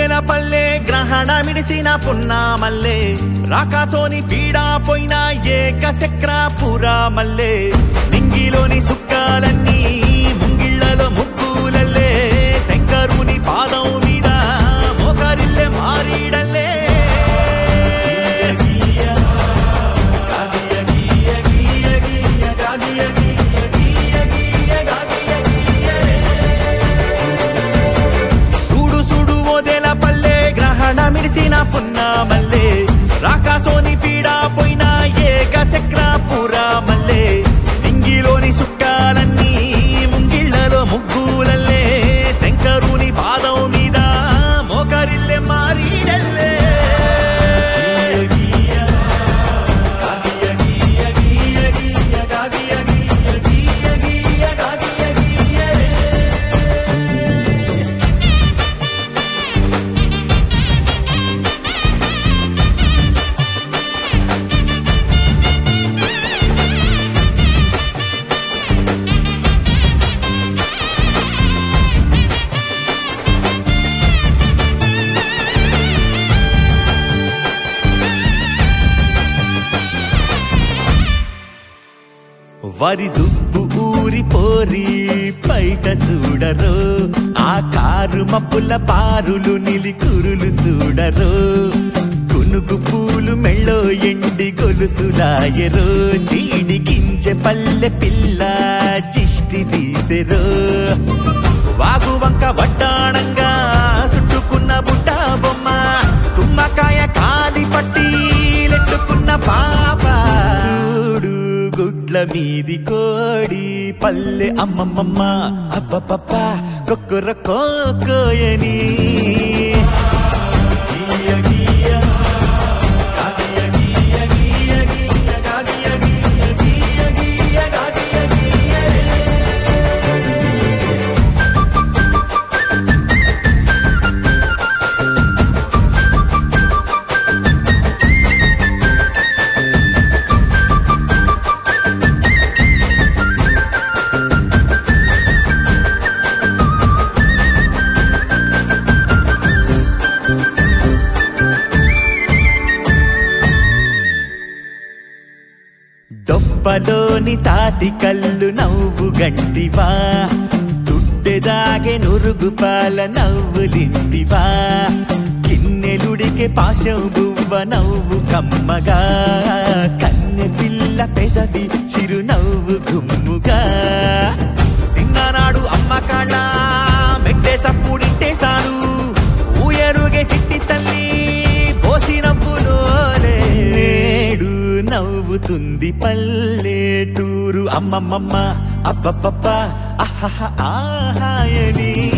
ఊదెల పల్లె గ్రహణ మిడిసిన పున్నా మల్లె రాకాసోని పీడా పోయిన ఏక చక్ర పురా మల్లె నింగిలోని సుక్కాలన్నీ ముంగిళ్ళలో ముగ్గులల్లే శంకరుని పాదం మీద మోకరిల్లె మారీడల్లే చూడు చూడు ఓదెల పల్లె గ్రహణ మిడిసిన పున్నా మల్లె రాకాసోని పీడా పోయిన ఏక చక్ర పురా మల్లె నింగిలోని సుక్కాలన్నీ ముంగిళ్ళలో ముగ్గులల్లే శంకరుని పాదం మీద మోకరిల్లె మారీడల్లే వరి దుబ్బు ఊరి పోరి పైట చూడరు ఆ కారు మప్పుల పారులు నిలికురులు చూడరు కునుకు పూలు మెళ్ళో ఎండి గొలుసులాయరు చీడి గింజ పల్లె పిల్ల జిష్టి తీసెరు వాగు వంక వడ్డాణంగా చుట్టుకున్న బుట్ట బొమ్మ తుమ్మకాయ కాలి పట్టి లెట్టుకున్న పాప చూడు గుడ్ల మీది కోడి పల్లె అమ్మమ్మమ్మ అబ్బపప్ప కొక్కుర కోకోయని డొప్పలోని తాటి కళ్ళు నవ్వు గంటివా దుడ్డెదాగే నురుగు పాల నవ్వులింటివా కిన్నెలుడికే పాశం గువ్వ నవ్వు కమ్మగా కన్నె పిల్ల పెదవి చిరునవ్వు గుమ్ముగా సిన్ననాడు అమ్మ కాళ్ళ మెట్టే సప్పుడింటేశాడు ఊయరుగే సిట్టి తల్లి పోసి నవ్వులోలే నేడు నవ్వుతుంది పల్లెటూరు అమ్మమ్మమ్మ అబ్బబ్బబ్బ అహహ ఆహాయని